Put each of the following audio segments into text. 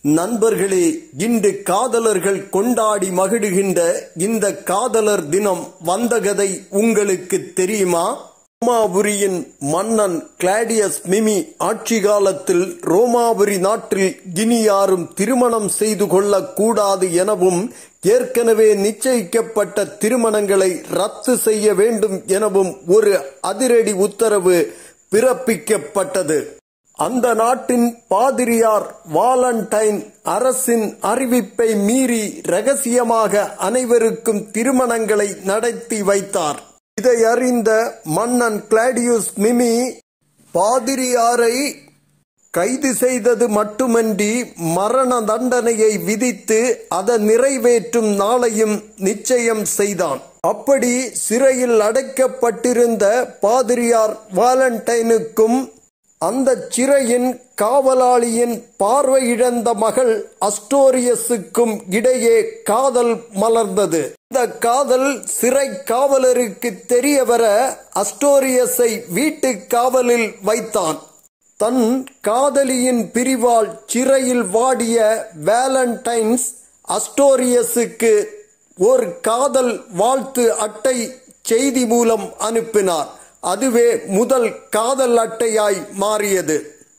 நண்பர்களே இன்று காதலர்கள் கொண்டாடி மகிழ்கின்ற இந்த காதலர் தினம் வந்த கதை உங்களுக்கு தெரியுமா ரோமாபுரியின் மன்னன் கிளாடியஸ் மிமி ஆட்சி காலத்தில் ரோமாபுரி நாட்டில் இனி யாரும் திருமணம் செய்து கொள்ளக்கூடாது எனவும் ஏற்கனவே நிச்சயிக்கப்பட்ட திருமணங்களை ரத்து செய்ய வேண்டும் எனவும் ஒரு அதிரடி உத்தரவு பிறப்பிக்கப்பட்டது அந்த நாட்டின் பாதிரியார் வாலண்டைன் அரசின் அறிவிப்பை மீறி ரகசியமாக அனைவருக்கும் திருமணங்களை நடத்தி வைத்தார் இதை அறிந்த மன்னன் கிளாடியுஸ் மிமி பாதிரியாரை கைது செய்தது மட்டுமன்றி மரண தண்டனையை விதித்து அதை நிறைவேற்றும் நாளையும் நிச்சயம் செய்தான் அப்படி சிறையில் அடைக்கப்பட்டிருந்த பாதிரியார் வாலண்டைனுக்கும் அந்த சிறையின் காவலாளியின் பார்வையிழந்த மகள் அஸ்டோரியஸுக்கும் இடையே காதல் மலர்ந்தது இந்த காதல் சிறை காவலருக்கு தெரிய வர அஸ்டோரியஸை வீட்டு காவலில் வைத்தான் தன் காதலியின் பிரிவால் சிறையில் வாடிய வேலண்டைன்ஸ் அஸ்டோரியஸுக்கு ஒரு காதல் வாழ்த்து அட்டை செய்தி மூலம் அனுப்பினார் அதுவே முதல் காதல் அட்டையாய் மாறியது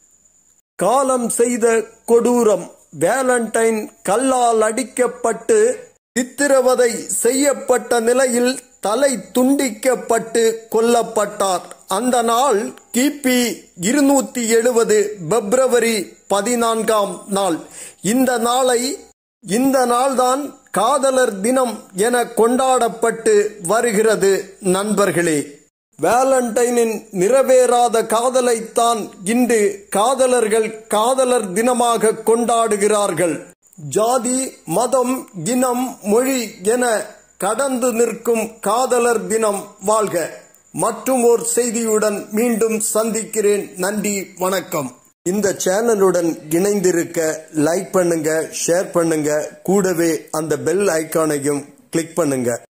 காலம் செய்த கொடூரம் வேலண்டைன் கல்லால் அடிக்கப்பட்டு சித்திரவதை செய்யப்பட்ட நிலையில் தலை துண்டிக்கப்பட்டு கொல்லப்பட்டார் அந்த நாள் கிபி இருநூத்தி எழுபது பிப்ரவரி பதினான்காம் நாள் இந்த நாளை இந்த நாள்தான் காதலர் தினம் என கொண்டாடப்பட்டு வருகிறது நண்பர்களே வேலண்டைனின் நிறைவேறாத காதலைத்தான் இன்று காதலர்கள் காதலர் தினமாக கொண்டாடுகிறார்கள் ஜாதி மதம் இனம் மொழி என கடந்து நிற்கும் காதலர் தினம் வாழ்க மற்றும் ஓர் செய்தியுடன் மீண்டும் சந்திக்கிறேன் நன்றி வணக்கம் இந்த சேனலுடன் இணைந்திருக்க லைக் பண்ணுங்க ஷேர் பண்ணுங்க கூடவே அந்த பெல் ஐக்கானையும் கிளிக் பண்ணுங்க